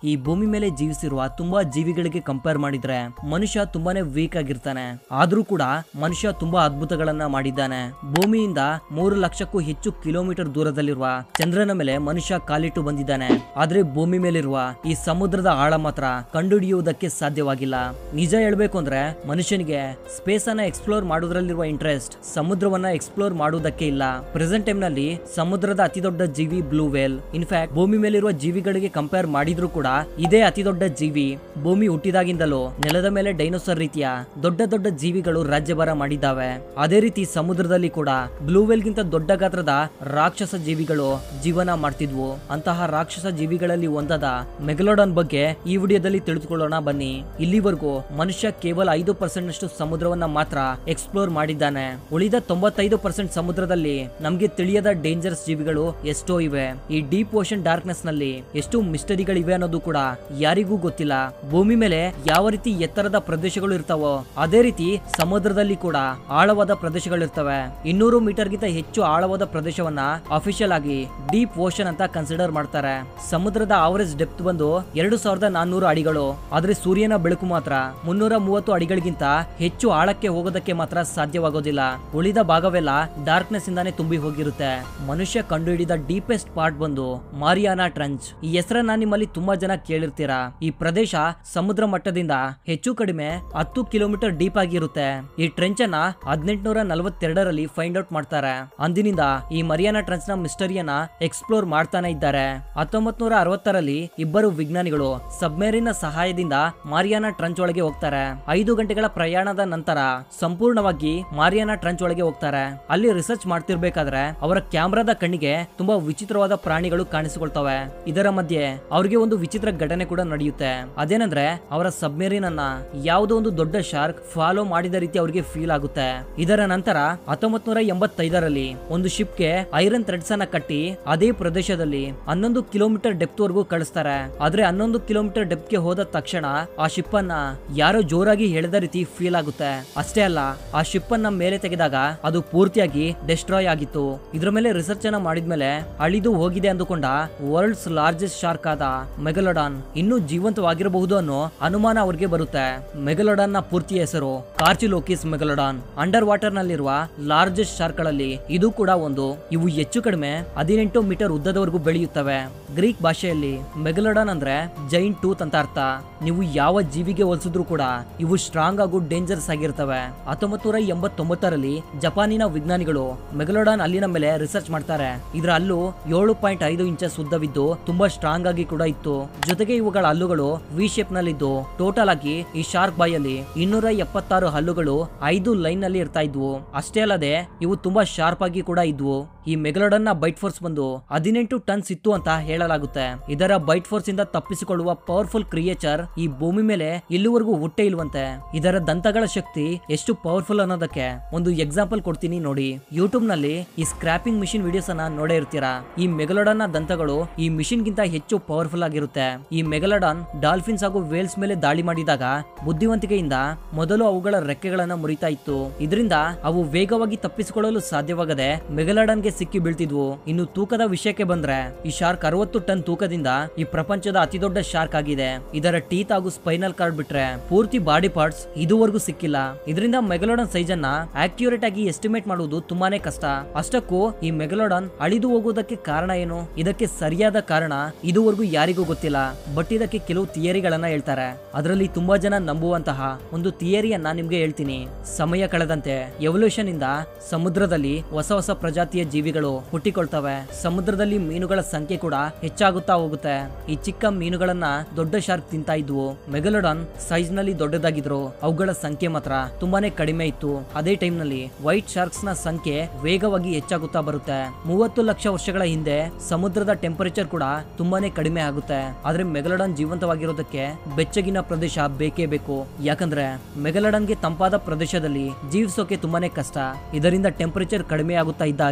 ಈ ಭೂಮಿ ಮೇಲೆ ಜೀವಿಸಿರುವ ತುಂಬಾ ಜೀವಿಗಳಿಗೆ ಕಂಪೇರ್ ಮಾಡಿದ್ರೆ ಮನುಷ್ಯ ತುಂಬಾನೇ ವೀಕ್ ಆಗಿರ್ತಾನೆ ಆದ್ರೂ ಕೂಡ ಮನುಷ್ಯ ತುಂಬಾ ಅದ್ಭುತಗಳನ್ನ ಮಾಡಿದ್ದಾನೆ ಭೂಮಿಯಿಂದ ಮೂರು ಲಕ್ಷಕ್ಕೂ ಹೆಚ್ಚು ಕಿಲೋಮೀಟರ್ ದೂರದಲ್ಲಿರುವ ಚಂದ್ರನ ಮೇಲೆ ಮನುಷ್ಯ ಕಾಲಿಟ್ಟು ಬಂದಿದ್ದಾನೆ ಆದ್ರೆ ಭೂಮಿ ಮೇಲಿರುವ ಈ ಸಮುದ್ರದ ಆಳ ಮಾತ್ರ ಕಂಡುಹಿಡಿಯುವುದಕ್ಕೆ ಸಾಧ್ಯವಾಗಿಲ್ಲ ನಿಜ ಹೇಳ್ಬೇಕು ಅಂದ್ರೆ ಮನುಷ್ಯನಿಗೆ ಸ್ಪೇಸ್ ಅನ್ನ ಎಕ್ಸ್ಪ್ಲೋರ್ ಮಾಡೋದ್ರಲ್ಲಿರುವ ಇಂಟ್ರೆಸ್ಟ್ ಸಮುದ್ರವನ್ನ ಎಕ್ಸ್ಪ್ಲೋರ್ ಮಾಡುವುದಕ್ಕೆ ಇಲ್ಲ ಪ್ರೆಸೆಂಟ್ ಟೈಮ್ ನಲ್ಲಿ ಸಮುದ್ರದ ಅತಿ ದೊಡ್ಡ ಜೀವಿ ಬ್ಲೂ ವೇಲ್ ಇನ್ಫ್ಯಾಕ್ಟ್ ಭೂಮಿ ಮೇಲಿರುವ ಜೀವಿಗಳಿಗೆ ಕಂಪೇರ್ ಮಾಡಿದ್ರು ಕೂಡ ಇದೇ ಅತಿ ದೊಡ್ಡ ಜೀವಿ ಭೂಮಿ ಹುಟ್ಟಿದಾಗಿಂದಲೂ ನೆಲದ ಮೇಲೆ ಡೈನೋಸರ್ ರೀತಿಯ ದೊಡ್ಡ ದೊಡ್ಡ ಜೀವಿಗಳು ರಾಜ್ಯಭಾರ ಮಾಡಿದ್ದಾವೆ ಅದೇ ರೀತಿ ಸಮುದ್ರದಲ್ಲಿ ಕೂಡ ಬ್ಲೂ ವೇಲ್ ಗಿಂತ ದೊಡ್ಡ ಗಾತ್ರದ ರಾಕ್ಷಸ ಜೀವಿಗಳು ಜೀವನ ಮಾಡ್ತಿದ್ವು ಅಂತಹ ರಾಕ್ಷಸ ಜೀವಿಗಳಲ್ಲಿ ಒಂದಾದ ಮೆಗಲೋಡನ್ ಬಗ್ಗೆ ಈ ವಿಡಿಯೋದಲ್ಲಿ ತಿಳಿದುಕೊಳ್ಳೋಣ ಬನ್ನಿ ಇಲ್ಲಿವರೆಗೂ ಮನುಷ್ಯ ಕೇವಲ ಐದು ಪರ್ಸೆಂಟ್ ನಷ್ಟು ಸಮುದ್ರವನ್ನ ಮಾತ್ರ ಎಕ್ಸ್ಪ್ಲೋರ್ ಮಾಡಿದ್ದಾನೆ ಉಳಿದ ತೊಂಬತ್ತೈದು ಪರ್ಸೆಂಟ್ ಸಮುದ್ರದಲ್ಲಿ ನಮ್ಗೆ ತಿಳಿಯದ ಡೇಂಜರಸ್ ಜೀವಿಗಳು ಎಷ್ಟೋ ಇವೆ ಈ ಡೀಪ್ ಓಷನ್ ಡಾರ್ಕ್ನೆಸ್ ನಲ್ಲಿ ಎಷ್ಟು ಮಿಸ್ಟರಿಗಳಿವೆ ಅನ್ನೋದು ಕೂಡ ಯಾರಿಗೂ ಗೊತ್ತಿಲ್ಲ ಭೂಮಿ ಮೇಲೆ ಯಾವ ರೀತಿ ಎತ್ತರದ ಪ್ರದೇಶಗಳು ಇರ್ತಾವೋ ಅದೇ ರೀತಿ ಸಮುದ್ರದಲ್ಲಿ ಕೂಡ ಆಳವಾದ ಪ್ರದೇಶಗಳಿರ್ತವೆ ಇನ್ನೂರು ಮೀಟರ್ ಗಿಂತ ಹೆಚ್ಚು ಆಳವಾದ ಪ್ರದೇಶವನ್ನ ಅಫಿಷಿಯಲ್ ಆಗಿ ಡೀಪ್ ಓಷನ್ ಅಂತ ಕನ್ಸಿಡರ್ ಮಾಡ್ತಾರೆ ಸಮುದ್ರದ ಆವರೇಜ್ ಡೆಪ್ತ್ ಬಂದು ಎರಡು ಸಾವಿರದ ನಾನ್ನೂರು ಅಡಿಗಳು ಆದ್ರೆ ಸೂರ್ಯನ ಬೆಳಕು ಮಾತ್ರ ಮುನ್ನೂರ ಮೂವತ್ತು ಅಡಿಗಳಿಗಿಂತ ಹೆಚ್ಚು ಆಳಕ್ಕೆ ಹೋಗೋದಕ್ಕೆ ಮಾತ್ರ ಸಾಧ್ಯವಾಗೋದಿಲ್ಲ ಉಳಿದ ಭಾಗವೆಲ್ಲ ಡಾರ್ಕ್ನೆಸ್ ಇಂದಾನೆ ತುಂಬಿ ಹೋಗಿರುತ್ತೆ ಮನುಷ್ಯ ಕಂಡುಹಿಡಿದ ಡೀಪೆಸ್ಟ್ ಪಾರ್ಟ್ ಬಂದು ಮಾರಿಯಾನಾ ಟ್ರಂಚ್ ಈ ಹೆಸರನ್ನ ನಿಮ್ಮಲ್ಲಿ ತುಂಬಾ ಜನ ಕೇಳಿರ್ತೀರಾ ಈ ಪ್ರದೇಶ ಸಮುದ್ರ ಮಟ್ಟದಿಂದ ಹೆಚ್ಚು ಕಡಿಮೆ ಹತ್ತು ಕಿಲೋಮೀಟರ್ ಡೀಪ್ ಆಗಿರುತ್ತೆ ಈ ಟ್ರೆಂಚ್ ಅನ್ನ ಹದಿನೆಂಟುನೂರ ನಲವತ್ತೆರಡರಲ್ಲಿ ಫೈಂಡ್ ಔಟ್ ಮಾಡ್ತಾರೆ ಅಂದಿನಿಂದ ಈ ಮರಿಯಾನಾ ಟ್ರಂಚ್ ನ ಮಿಸ್ಟರಿಯನ್ನ ಎಕ್ಸ್ಪ್ಲೋರ್ ಮಾಡ್ತಾನೆ ಇದ್ದಾರೆ ಹತ್ತೊಂಬತ್ ನೂರ ಅರವತ್ತರಲ್ಲಿ ಇಬ್ಬರು ವಿಜ್ಞಾನಿಗಳು ಸಬ್ಮೆರಿನ್ ನ ಸಹಾಯದಿಂದ ಮಾರಿಯಾನಾ ಟ್ರಂಚ್ ಒಳಗೆ ಹೋಗ್ತಾರೆ ಐದು ಗಂಟೆಗಳ ಪ್ರಯಾಣದ ನಂತರ ಸಂಪೂರ್ಣವಾಗಿ ಮಾರಿಯಾನಾ ಟ್ರಂಚ್ ಒಳಗೆ ಹೋಗ್ತಾರೆ ಅಲ್ಲಿ ರಿಸರ್ಚ್ ಮಾಡ್ತಿರ್ಬೇಕಾದ್ರೆ ಅವರ ಕ್ಯಾಮ್ರಾದ ಕಣ್ಣಿಗೆ ತುಂಬಾ ವಿಚಿತ್ರವಾದ ಪ್ರಾಣಿಗಳು ಕಾಣಿಸಿಕೊಳ್ತವೆ ಇದರ ಮಧ್ಯೆ ಅವ್ರಿಗೆ ಒಂದು ವಿಚಿತ್ರ ಘಟನೆ ಕೂಡ ನಡೆಯುತ್ತೆ ಅದೇನಂದ್ರೆ ಅವರ ಸಬ್ಮೆರಿನ್ ಅನ್ನ ಯಾವುದೋ ಒಂದು ದೊಡ್ಡ ಶಾರ್ಕ್ ಫಾಲೋ ಮಾಡಿದ ರೀತಿ ಅವರಿಗೆ ಫೀಲ್ ಆಗುತ್ತೆ ಇದರ ನಂತರ ಹತ್ತೊಂಬತ್ ನೂರ ಎಂಬತ್ತೈದರಲ್ಲಿ ಒಂದು ಶಿಪ್ಗೆ ಐರನ್ ಥ್ರೆಡ್ಸ್ ಅನ್ನ ಕಟ್ಟಿ ಅದೇ ಪ್ರದೇಶದಲ್ಲಿ ಹನ್ನೊಂದು ಕಿಲೋಮೀಟರ್ ಡೆಪ್ತ್ ವರೆಗೂ ಕಳಿಸ್ತಾರೆ ಆದ್ರೆ ಹನ್ನೊಂದು ಕಿಲೋಮೀಟರ್ ಡೆಪ್ತ್ ಗೆ ಹೋದ ತಕ್ಷಣ ಆ ಶಿಪ್ ಅನ್ನ ಯಾರೋ ಜೋರಾಗಿ ಎಳೆದ ರೀತಿ ಫೀಲ್ ಆಗುತ್ತೆ ಅಷ್ಟೇ ಅಲ್ಲ ಆ ಶಿಪ್ ಅನ್ನ ಮೇಲೆ ತೆಗೆದಾಗ ಅದು ಪೂರ್ತಿಯಾಗಿ ಡೆಸ್ಟ್ರಾಯ್ ಆಗಿತ್ತು ಇದ್ರ ಮೇಲೆ ರಿಸರ್ಚ್ ಅನ್ನ ಮಾಡಿದ್ಮೇಲೆ ಅಳಿದು ಹೋಗಿದೆ ಅಂದುಕೊಂಡ ವರ್ಲ್ಡ್ಸ್ ಲಾರ್ಜೆಸ್ಟ್ ಶಾರ್ಕ್ ಆದ ಮೆಗಲೋಡಾನ್ ಇನ್ನೂ ಜೀವಂತವಾಗಿರಬಹುದು ಅನ್ನೋ ಅನುಮಾನ ಅವ್ರಿಗೆ ಬರುತ್ತೆ ಮೆಗಲೋಡಾನ್ ನ ಪೂರ್ತಿ ಹೆಸರು ಕಾರ್ಚಿಲೋಕಿಸ್ ಮೆಗಲೋಡಾನ್ ಅಂಡರ್ ವಾಟರ್ ನಲ್ಲಿರುವ ಲಾರ್ಜೆಸ್ಟ್ ಶಾರ್ಕ್ ಗಳಲ್ಲಿ ಇದು ಕೂಡ ಒಂದು ಇವು ಹೆಚ್ಚು ಕಡಿಮೆ ಹದಿನೆಂಟು ಮೀಟರ್ ಉದ್ದದವರೆಗೂ ಬೆಳೆಯುತ್ತವೆ ಗ್ರೀಕ್ ಭಾಷೆಯಲ್ಲಿ ಮೆಗಲೋಡಾನ್ ಅಂದ್ರೆ ಜೈನ್ ಟೂತ್ ಅಂತ ಅರ್ಥ ನೀವು ಯಾವ ಜೀವಿಗೆ ಹೋಲಿಸಿದ್ರು ಕೂಡ ಇವು ಸ್ಟ್ರಾಂಗ್ ಹಾಗೂ ಡೇಂಜರಸ್ ಆಗಿರ್ತವೆ ಹತ್ತೊಂಬತ್ ನೂರ ಎಂಬತ್ತೊಂಬತ್ತರಲ್ಲಿ ಜಪಾನಿನ ವಿಜ್ಞಾನಿಗಳು ಮೆಗಲೋಡಾನ್ ಅಲ್ಲಿನ ಮೇಲೆ ರಿಸರ್ಚ್ ಮಾಡ್ತಾರೆ ಇದರ ಹಲ್ಲು ಏಳು ಪಾಯಿಂಟ್ ಐದು ಇಂಚಸ್ ಉದ್ದವಿದ್ದು ತುಂಬಾ ಸ್ಟ್ರಾಂಗ್ ಆಗಿ ಕೂಡ ಇತ್ತು ಜೊತೆಗೆ ಇವುಗಳ ಹಲ್ಲುಗಳು ವಿ ಶೇಪ್ ನಲ್ಲಿದ್ದು ಟೋಟಲ್ ಆಗಿ ಈ ಶಾರ್ಕ್ ಬಾಯಲ್ಲಿ ಇನ್ನೂರ ಎಪ್ಪತ್ತಾರು ಹಲ್ಲುಗಳು ಐದು ಲೈನ್ ನಲ್ಲಿ ಇರ್ತಾ ಇದ್ವು ಅಷ್ಟೇ ಅಲ್ಲದೆ ಇವು ತುಂಬಾ ಶಾರ್ಪ್ ಆಗಿ ಕೂಡ ಇದ್ವು ಈ ಮೆಗಲೋಡನ್ ನ ಬೈಟ್ ಫೋರ್ಸ್ ಬಂದು ಹದಿನೆಂಟು ಟನ್ಸ್ ಇತ್ತು ಅಂತ ಹೇಳಲಾಗುತ್ತೆ ಇದರ ಬೈಟ್ ಫೋರ್ಸ್ ಇಂದ ತಪ್ಪಿಸಿಕೊಳ್ಳುವ ಪವರ್ಫುಲ್ ಕ್ರಿಯೇಚರ್ ಈ ಭೂಮಿ ಮೇಲೆ ಇಲ್ಲಿವರೆಗೂ ಹುಟ್ಟೆ ಇಲ್ವಂತೆ ಇದರ ದಂತಗಳ ಶಕ್ತಿ ಎಷ್ಟು ಪವರ್ಫುಲ್ ಅನ್ನೋದಕ್ಕೆ ಒಂದು ಎಕ್ಸಾಂಪಲ್ ಕೊಡ್ತೀನಿ ನೋಡಿ ಯೂಟ್ಯೂಬ್ ನಲ್ಲಿ ಈ ಸ್ಕ್ರಾಪಿಂಗ್ ಮಿಷಿನ್ ವಿಡಿಯೋಸ್ ಅನ್ನ ನೋಡೇ ಇರ್ತೀರಾ ಈ ಮೆಗಲೋಡನ್ ನ ದಂತಗಳು ಈ ಮಿಷಿನ್ ಗಿಂತ ಹೆಚ್ಚು ಪವರ್ಫುಲ್ ಆಗಿರುತ್ತೆ ಈ ಮೆಗಲೋಡಾನ್ ಡಾಲ್ಫಿನ್ಸ್ ಹಾಗೂ ವೇಲ್ಸ್ ಮೇಲೆ ದಾಳಿ ಮಾಡಿದಾಗ ಬುದ್ಧಿವಂತಿಕೆಯಿಂದ ಮೊದಲು ಅವುಗಳ ರೆಕ್ಕೆಗಳನ್ನ ಮುರಿತಾ ಇತ್ತು ಇದರಿಂದ ಅವು ವೇಗವಾಗಿ ತಪ್ಪಿಸಿಕೊಳ್ಳಲು ಸಾಧ್ಯವಾಗದೆ ಮೆಗಲಡನ್ಗೆ ಸಿಕ್ಕಿ ಬೀಳ್ತಿದ್ವು ಇನ್ನು ತೂಕದ ವಿಷಯಕ್ಕೆ ಬಂದ್ರೆ ಈ ಶಾರ್ಕ್ ಅರವತ್ತು ಟನ್ ತೂಕದಿಂದ ಈ ಪ್ರಪಂಚದ ಅತಿ ದೊಡ್ಡ ಶಾರ್ಕ್ ಆಗಿದೆ ಇದರ ಟೀತ್ ಹಾಗೂ ಸ್ಪೈನಲ್ ಕಾರ್ಡ್ ಬಿಟ್ರೆ ಪೂರ್ತಿ ಬಾಡಿ ಪಾರ್ಟ್ಸ್ ಇದುವರೆಗೂ ಸಿಕ್ಕಿಲ್ಲ ಇದರಿಂದ ಮೆಗಲೋಡನ್ ಸೈಜ್ ಅನ್ನ ಆಕ್ಯುರೇಟ್ ಆಗಿ ಎಸ್ಟಿಮೇಟ್ ಮಾಡುವುದು ತುಂಬಾನೇ ಕಷ್ಟ ಅಷ್ಟಕ್ಕೂ ಈ ಮೆಗಲೋಡನ್ ಅಳಿದು ಹೋಗುವುದಕ್ಕೆ ಕಾರಣ ಏನು ಇದಕ್ಕೆ ಸರಿಯಾದ ಕಾರಣ ಇದುವರೆಗೂ ಯಾರಿಗೂ ಗೊತ್ತಿಲ್ಲ ಬಟ್ ಇದಕ್ಕೆ ಕೆಲವು ಥಿಯರಿಗಳನ್ನ ಹೇಳ್ತಾರೆ ಅದರಲ್ಲಿ ತುಂಬಾ ಜನ ನಂಬುವಂತಹ ಒಂದು ಥಿಯರಿಯನ್ನ ನಿಮ್ಗೆ ಹೇಳ್ತೀನಿ ಸಮಯ ಕಳೆದಂತೆ ಎವಲ್ಯೂಷನ್ ಇಂದ ಸಮುದ್ರದಲ್ಲಿ ಹೊಸ ಹೊಸ ಪ್ರಜಾತಿಯ ಜೀವಿಗಳು ಹುಟ್ಟಿಕೊಳ್ತವೆ ಸಮುದ್ರದಲ್ಲಿ ಮೀನುಗಳ ಸಂಖ್ಯೆ ಕೂಡ ಹೆಚ್ಚಾಗುತ್ತಾ ಹೋಗುತ್ತೆ ಈ ಚಿಕ್ಕ ಮೀನುಗಳನ್ನ ದೊಡ್ಡ ಶಾರ್ಕ್ ತಿಂತಾ ಇದ್ವು ಮೆಗಲೋಡಾನ್ ಸೈಜ್ ನಲ್ಲಿ ದೊಡ್ಡದಾಗಿದ್ರು ಅವುಗಳ ಸಂಖ್ಯೆ ಮಾತ್ರ ತುಂಬಾನೇ ಕಡಿಮೆ ಇತ್ತು ಅದೇ ಟೈಮ್ ನಲ್ಲಿ ವೈಟ್ ಶಾರ್ಕ್ಸ್ ನ ಸಂಖ್ಯೆ ವೇಗವಾಗಿ ಹೆಚ್ಚಾಗುತ್ತಾ ಬರುತ್ತೆ ಮೂವತ್ತು ಲಕ್ಷ ವರ್ಷಗಳ ಹಿಂದೆ ಸಮುದ್ರದ ಟೆಂಪರೇಚರ್ ಕೂಡ ತುಂಬಾನೇ ಕಡಿಮೆ ಆಗುತ್ತೆ ಆದ್ರೆ ಮೆಗಲಡನ್ ಜೀವಂತವಾಗಿರೋದಕ್ಕೆ ಬೆಚ್ಚಗಿನ ಪ್ರದೇಶ ಬೇಕೇ ಬೇಕು ಯಾಕಂದ್ರೆ ಮೆಗಲಡನ್ಗೆ ತಂಪಾದ ಪ್ರದೇಶದಲ್ಲಿ ಜೀವಿಸೋಕೆ ತುಂಬಾನೇ ಕಷ್ಟ ಇದರಿಂದ ಟೆಂಪರೇಚರ್ ಕಡಿಮೆ ಆಗುತ್ತಾ ಇದ್ದ ಹಾಗೆ ಈ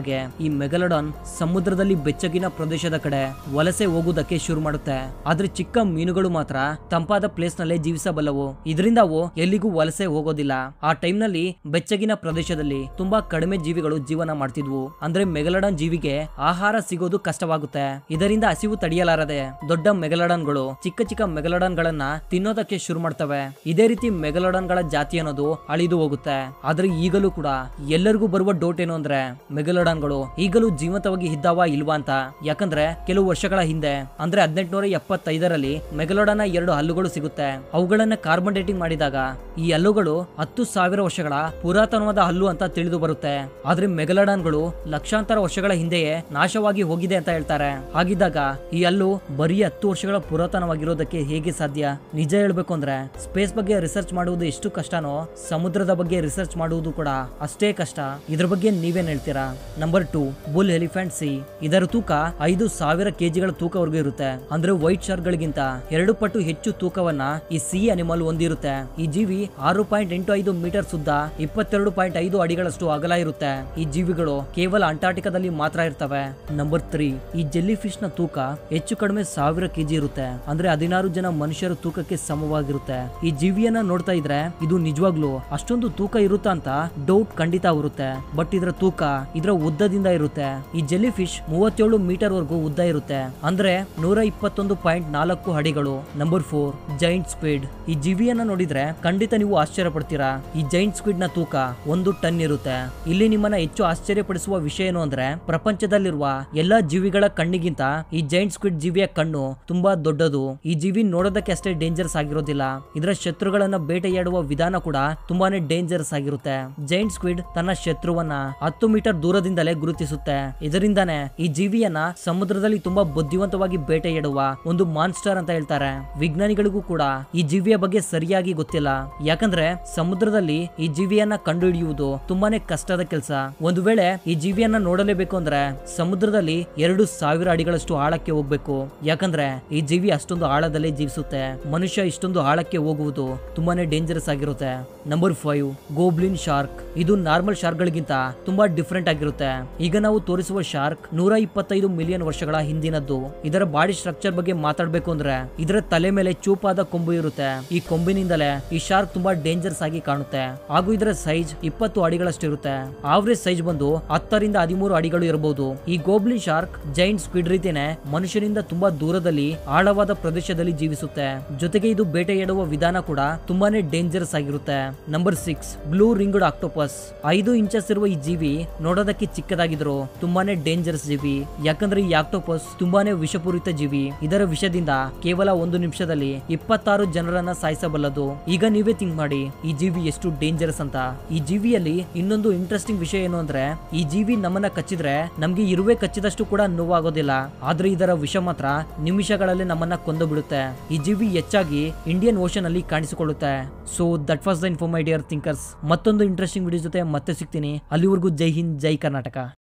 ಈ ಮೆಗಲಡಾನ್ ಸಮುದ್ರದಲ್ಲಿ ಬೆಚ್ಚಗಿನ ಪ್ರದೇಶದ ಕಡೆ ವಲಸೆ ಹೋಗುವುದಕ್ಕೆ ಶುರು ಮಾಡುತ್ತೆ ಆದ್ರೆ ಚಿಕ್ಕ ಮೀನುಗಳು ಮಾತ್ರ ತಂಪಾದ ಪ್ಲೇಸ್ ನಲ್ಲೇ ಜೀವಿಸಬಲ್ಲವು ಇದರಿಂದ ಅವು ಎಲ್ಲಿಗೂ ವಲಸೆ ಹೋಗೋದಿಲ್ಲ ಆ ಟೈಮ್ ನಲ್ಲಿ ಬೆಚ್ಚಗಿನ ಪ್ರದೇಶದಲ್ಲಿ ತುಂಬಾ ಕಡಿಮೆ ಜೀವಿಗಳು ಜೀವನ ಮಾಡ್ತಿದ್ವು ಅಂದ್ರೆ ಮೆಗಲಡಾನ್ ಜೀವಿಗೆ ಆಹಾರ ಸಿಗೋದು ಕಷ್ಟವಾಗುತ್ತೆ ಇದರಿಂದ ಹಸಿವು ತಡೆಯಲಾರದೆ ದೊಡ್ಡ ಮೆಗಲಡಾನ್ಗಳು ಚಿಕ್ಕ ಚಿಕ್ಕ ಮೆಗಲಡಾನ್ ಗಳನ್ನ ತಿನ್ನೋದಕ್ಕೆ ಶುರು ಮಾಡ್ತವೆ ಇದೇ ರೀತಿ ಮೆಗಲಡಾನ್ ಗಳ ಜಾತಿ ಅನ್ನೋದು ಅಳಿದು ಹೋಗುತ್ತೆ ಆದ್ರೆ ಈಗಲೂ ಕೂಡ ಎಲ್ಲರಿಗೂ ಬರುವ ಡೌಟ್ ಏನು ಅಂದ್ರೆ ಮೆಗಲಡಾನ್ಗಳು ಈಗಲೂ ಜೀವಂತವಾಗಿ ಇದ್ದಾವ ಇಲ್ವಾ ಅಂತ ಯಾಕಂದ್ರೆ ಕೆಲವು ವರ್ಷಗಳ ಹಿಂದೆ ಅಂದ್ರೆ ಹದಿನೆಂಟುನೂರ ಎಪ್ಪತ್ತೈದರಲ್ಲಿ ಮೆಗಲೋಡಾನ ಎರಡು ಹಲ್ಲುಗಳು ಸಿಗುತ್ತೆ ಅವುಗಳನ್ನ ಕಾರ್ಬನ್ ಡೇಟಿಂಗ್ ಮಾಡಿದಾಗ ಈ ಹಲ್ಲುಗಳು ಹತ್ತು ಸಾವಿರ ವರ್ಷಗಳ ಪುರಾತನವಾದ ಹಲ್ಲು ಅಂತ ತಿಳಿದು ಬರುತ್ತೆ ಆದ್ರೆ ಮೆಗಲಡಾನ್ಗಳು ಲಕ್ಷಾಂತರ ವರ್ಷಗಳ ಹಿಂದೆಯೇ ನಾಶವಾಗಿ ಹೋಗಿದೆ ಅಂತ ಹೇಳ್ತಾರೆ ಹಾಗಿದ್ದಾಗ ಈ ಹಲ್ಲು ಬರೀ ಹತ್ತು ವರ್ಷಗಳ ಪುರಾತನವಾಗಿರೋದಕ್ಕೆ ಹೇಗೆ ಸಾಧ್ಯ ನಿಜ ಹೇಳ್ಬೇಕು ಅಂದ್ರೆ ಸ್ಪೇಸ್ ಬಗ್ಗೆ ರಿಸರ್ಚ್ ಮಾಡುವುದು ಎಷ್ಟು ಕಷ್ಟನೋ ಸಮುದ್ರದ ಬಗ್ಗೆ ರಿಸರ್ಚ್ ಮಾಡುವುದು ಕೂಡ ಅಷ್ಟೇ ಕಷ್ಟ ಇದ್ರ ಬಗ್ಗೆ ನೀವೇನ್ ಹೇಳ್ತೀರಾ number two bull elephant seal ಇದರ ತೂಕ ಐದು ಸಾವಿರ ಕೆಜಿಗಳ ತೂಕವರೆಗೂ ಇರುತ್ತೆ ಅಂದ್ರೆ ವೈಟ್ ಶಾರ್ಕ್ ಗಳಿಗಿಂತ ಎರಡು ಪಟ್ಟು ಹೆಚ್ಚು ತೂಕವನ್ನ ಈ ಸಿ ಅನಿಮಲ್ ಹೊಂದಿರುತ್ತೆ ಈ ಜೀವಿ ಆರು ಪಾಯಿಂಟ್ ಎಂಟು ಐದು ಮೀಟರ್ ಸುದ್ದ ಇಪ್ಪತ್ತೆರಡು ಪಾಯಿಂಟ್ ಐದು ಅಡಿಗಳಷ್ಟು ಅಗಲ ಇರುತ್ತೆ ಈ ಜೀವಿಗಳು ಕೇವಲ ಅಂಟಾರ್ಟಿಕಾದಲ್ಲಿ ಮಾತ್ರ ಇರ್ತವೆ ನಂಬರ್ ತ್ರೀ ಈ ಜೆಲ್ಲಿ ಫಿಶ್ ನ ತೂಕ ಹೆಚ್ಚು ಕಡಿಮೆ ಸಾವಿರ ಕೆಜಿ ಇರುತ್ತೆ ಅಂದ್ರೆ ಹದಿನಾರು ಜನ ಮನುಷ್ಯರ ತೂಕಕ್ಕೆ ಸಮವಾಗಿರುತ್ತೆ ಈ ಜೀವಿಯನ್ನ ನೋಡ್ತಾ ಇದ್ರೆ ಇದು ನಿಜವಾಗ್ಲೂ ಅಷ್ಟೊಂದು ತೂಕ ಇರುತ್ತಾ ಅಂತ ಡೌಟ್ ಖಂಡಿತ ಬರುತ್ತೆ ಬಟ್ ಇದರ ತೂಕ ಇದರ ಉದ್ದದಿಂದ ಇರುತ್ತೆ ಈ ಜೆಲ್ಲಿ ಫಿಶ್ ಮೂವತ್ತೇಳು ಮೀಟರ್ ವರೆಗೂ ಉದ್ದ ಇರುತ್ತೆ ಅಂದ್ರೆ ನೂರ ಇಪ್ಪತ್ತೊಂದು ಪಾಯಿಂಟ್ ನಾಲ್ಕು ಅಡಿಗಳು ನಂಬರ್ ಫೋರ್ ಜೈಂಟ್ ಸ್ಕ್ವಿಡ್ ಈ ಜೀವಿಯನ್ನ ನೋಡಿದ್ರೆ ಖಂಡಿತ ನೀವು ಆಶ್ಚರ್ಯ ಪಡ್ತೀರಾ ಈ ಜೈಂಟ್ ಸ್ಕ್ವಿಡ್ ನ ತೂಕ ಒಂದು ಟನ್ ಇರುತ್ತೆ ಇಲ್ಲಿ ನಿಮ್ಮನ್ನ ಹೆಚ್ಚು ಆಶ್ಚರ್ಯಪಡಿಸುವ ವಿಷಯ ಏನು ಅಂದ್ರೆ ಪ್ರಪಂಚದಲ್ಲಿರುವ ಎಲ್ಲಾ ಜೀವಿಗಳ ಕಣ್ಣಿಗಿಂತ ಈ ಜೈಂಟ್ ಸ್ಕ್ವಿಡ್ ಜೀವಿಯ ಕಣ್ಣು ತುಂಬಾ ದೊಡ್ಡದು ಈ ಜೀವಿ ನೋಡೋದಕ್ಕೆ ಅಷ್ಟೇ ಡೇಂಜರ್ಸ್ ಆಗಿರೋದಿಲ್ಲ ಇದರ ಶತ್ರುಗಳನ್ನ ಬೇಟೆಯಾಡುವ ವಿಧಾನ ಕೂಡ ತುಂಬಾನೇ ಡೇಂಜರಸ್ ಆಗಿರುತ್ತೆ ಜೈಂಟ್ ಸ್ಕ್ವಿಡ್ ತನ್ನ ಶತ್ರುವನ್ನ ಹತ್ತು ಮೀಟರ್ ದೂರದಿಂದಲೇ ಗುರುತಿಸುತ್ತೆ ಇದರಿಂದಾನೇ ಈ ಜೀವಿಯನ್ನ ಸಮುದ್ರದಲ್ಲಿ ತುಂಬಾ ಬುದ್ಧಿವಂತವಾಗಿ ಬೇಟೆಯಾಡುವ ಒಂದು ಮಾನ್ಸ್ಟರ್ ಅಂತ ಹೇಳ್ತಾರೆ ವಿಜ್ಞಾನಿಗಳಿಗೂ ಕೂಡ ಈ ಜೀವಿಯ ಬಗ್ಗೆ ಸರಿಯಾಗಿ ಗೊತ್ತಿಲ್ಲ ಯಾಕಂದ್ರೆ ಸಮುದ್ರದಲ್ಲಿ ಈ ಜೀವಿಯನ್ನ ಕಂಡುಹಿಡಿಯುವುದು ತುಂಬಾನೇ ಕಷ್ಟದ ಕೆಲಸ ಒಂದು ವೇಳೆ ಈ ಜೀವಿಯನ್ನ ನೋಡಲೇಬೇಕು ಅಂದ್ರೆ ಸಮುದ್ರದಲ್ಲಿ ಎರಡು ಸಾವಿರ ಅಡಿಗಳಷ್ಟು ಆಳಕ್ಕೆ ಹೋಗ್ಬೇಕು ಯಾಕಂದ್ರೆ ಈ ಜೀವಿ ಅಷ್ಟೊಂದು ಆಳದಲ್ಲೇ ಜೀವಿಸುತ್ತೆ ಮನುಷ್ಯ ಇಷ್ಟೊಂದು ಆಳಕ್ಕೆ ಹೋಗುವುದು ತುಂಬಾನೇ ಡೇಂಜರಸ್ ಆಗಿರುತ್ತೆ ನಂಬರ್ ಫೈವ್ ಗೋಬ್ಲಿನ್ ಶಾರ್ಕ್ ಇದು ನಾರ್ಮಲ್ ಶಾರ್ಕ್ ಗಳಿಗಿಂತ ತುಂಬಾ ಡಿಫ್ರೆಂಟ್ ಆಗಿರುತ್ತೆ ಈಗ ನಾವು ತೋರಿಸುವ ಶಾರ್ಕ್ ನೂರ ಇಪ್ಪತ್ತೈದು ಮಿಲಿಯನ್ ವರ್ಷಗಳ ಹಿಂದಿನದ್ದು ಇದರ ಬಾಡಿ ಸ್ಟ್ರಕ್ಚರ್ ಬಗ್ಗೆ ಮಾತಾಡ್ಬೇಕು ಅಂದ್ರೆ ಇದರ ತಲೆ ಮೇಲೆ ಚೂಪಾದ ಕೊಂಬು ಇರುತ್ತೆ ಈ ಕೊಂಬಿನಿಂದಲೇ ಈ ಶಾರ್ಕ್ ತುಂಬಾ ಡೇಂಜರ್ಸ್ ಆಗಿ ಕಾಣುತ್ತೆ ಹಾಗೂ ಇದರ ಸೈಜ್ ಇಪ್ಪತ್ತು ಅಡಿಗಳಷ್ಟು ಇರುತ್ತೆ ಆವರೇಜ್ ಸೈಜ್ ಬಂದು ಹತ್ತರಿಂದ ಹದಿಮೂರು ಅಡಿಗಳು ಇರಬಹುದು ಈ ಗೋಬ್ಲಿನ್ ಶಾರ್ಕ್ ಜೈಂಟ್ ಸ್ಕ್ವಿಡ್ ರೀತಿನೇ ಮನುಷ್ಯನಿಂದ ತುಂಬಾ ದೂರದಲ್ಲಿ ಆಳವಾದ ಪ್ರದೇಶದಲ್ಲಿ ಜೀವಿಸುತ್ತೆ ಜೊತೆಗೆ ಇದು ಬೇಟೆಯಾಡುವ ವಿಧಾನ ಕೂಡ ತುಂಬಾನೇ ಡೇಂಜರಸ್ ಆಗಿರುತ್ತೆ number six blue ringed octopus ಐದು ಇಂಚಸ್ ಇರುವ ಈ ಜೀವಿ ನೋಡೋದಕ್ಕೆ ಚಿಕ್ಕದಾಗಿದ್ರು ತುಂಬಾನೇ ಡೇಂಜರಸ್ ಜೀವಿ ಯಾಕಂದ್ರೆ ಈ ಆಕ್ಟೋಪಸ್ ತುಂಬಾನೇ ವಿಷಪೂರಿತ ಜೀವಿ ಇದರ ವಿಷದಿಂದ ಕೇವಲ ಒಂದು ನಿಮಿಷದಲ್ಲಿ ಇಪ್ಪತ್ತಾರು ಜನರನ್ನ ಸಾಯಿಸಬಲ್ಲದು ಈಗ ನೀವೇ ಥಿಂಕ್ ಮಾಡಿ ಈ ಜೀವಿ ಎಷ್ಟು ಡೇಂಜರಸ್ ಅಂತ ಈ ಜೀವಿಯಲ್ಲಿ ಇನ್ನೊಂದು ಇಂಟ್ರೆಸ್ಟಿಂಗ್ ವಿಷಯ ಏನು ಅಂದ್ರೆ ಈ ಜೀವಿ ನಮ್ಮನ್ನ ಕಚ್ಚಿದ್ರೆ ನಮ್ಗೆ ಇರುವೆ ಕಚ್ಚಿದಷ್ಟು ಕೂಡ ನೋವಾಗೋದಿಲ್ಲ ಆದ್ರೆ ಇದರ ವಿಷ ಮಾತ್ರ ನಿಮಿಷಗಳಲ್ಲಿ ನಮ್ಮನ್ನ ಕೊಂದು ಬಿಡುತ್ತೆ ಈ ಜೀವಿ ಹೆಚ್ಚಾಗಿ ಇಂಡಿಯನ್ ಓಷನ್ ಅಲ್ಲಿ ಕಾಣಿಸಿಕೊಳ್ಳುತ್ತೆ so that was the info my dear thinkers ಮತ್ತೊಂದು ಇಂಟ್ರೆಸ್ಟಿಂಗ್ ವಿಡಿಯೋ ಜೊತೆ ಮತ್ತೆ ಸಿಗ್ತೀನಿ ಅಲ್ಲಿವರೆಗೂ ಜೈ ಹಿಂದ್ ಜೈ ಕರ್ನಾಟಕ